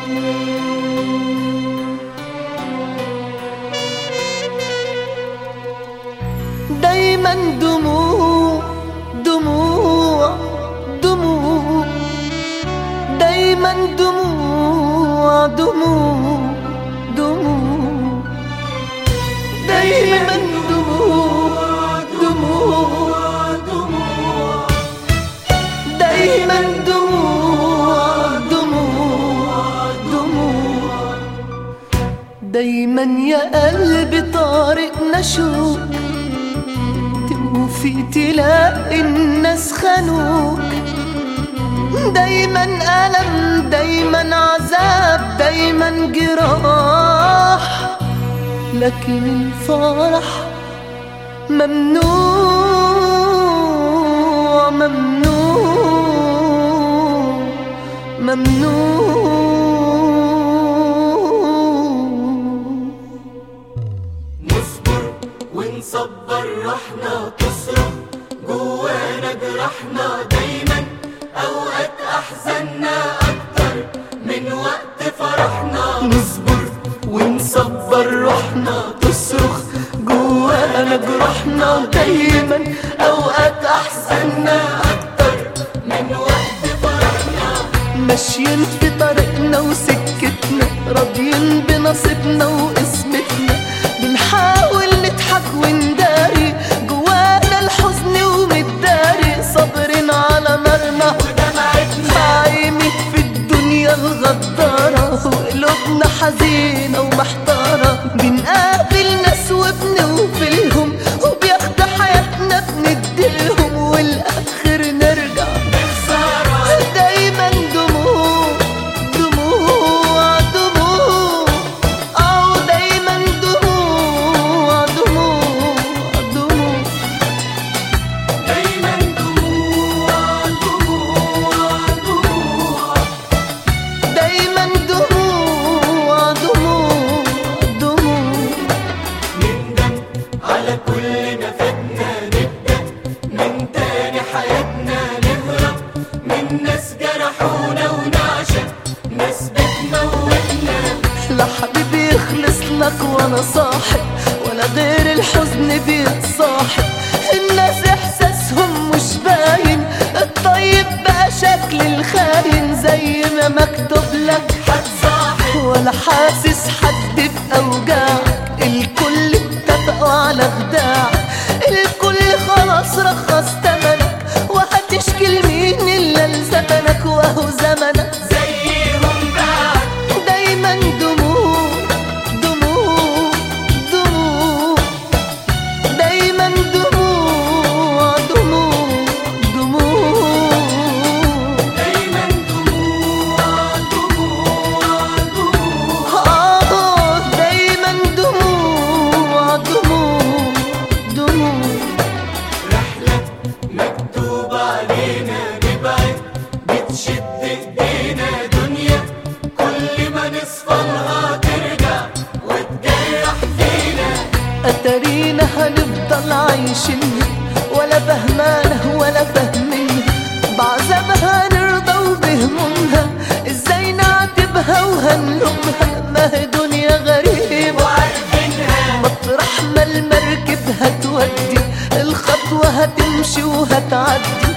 دايما دموع دموع دموع دايما دموع دموع دموع دايما دموع دموع دموع دايما دموع دموع دموع دايما يا قلبي طارقنا شوق توفي تلاقي الناس خانوك دايما ألم دايما عذاب دايما جراح لكن الفرح ممنوع ممنوع ممنوع نصبر ونصبر روحنا تصرخ جوانا جرحنا دايما اوقات احزاننا اكتر من وقت فرحنا نصبر ونصبر روحنا تصرخ جوانا جروحنا دايما اوقات احزاننا اكتر من وقت فرحنا ماشيين في طريقنا وسكتنا راضيين بنصيبنا وقسمتنا بنحاول نضحك ونداري جوانا الحزن ومتداري صابرين على نارنا عايمين في الدنيا الغدارة وقلوبنا حزينة ومحتارة بنقابل ناس وبنوفلهم وبياخدوا حياتنا بنديلهم والآخر نرجع دايما دموع دموع دموع أو دايما دموع دموع دموع دايما دموع دموع دموع دايما دموع دموع دموع نندم على كل ما فاتنا نبدأ من تاني حياتنا نهرب من ناس جرحونا ونعشق ناس بتموتنا لا حبيبي يخلص لك وانا صاحب ولا غير الحزن بيتصاحب الناس احساسهم مش باين الطيب بقى شكل الخاين زي ما مكتوب لك هتصاحب ولا حاسس حد بأوجاعك الكل اتفقوا على خداعك الكل خلاص رخص تمنك وهتشكي لمين إلا لزمنك وهو زمنك زيهم بعد دايما دموع دموع دموع دايما دموع دموع دموع دايما دموع دموع دموع آه دايما دموع دموع دموع رحلة مكتوب علينا نبعد بتشد ايدينا دنيا كل ما نصفلها ترجع وتجرح فينا أتارينا هنفضل عايشين ولا فهمانة ولا فاهمين بعذابها نرضى وبهمومها ازاي نعاتبها وهنلومها ما هي دنيا غريبة وعارفينها مطرح ما المركب هتودي الخطوة هتمشي وهتعدي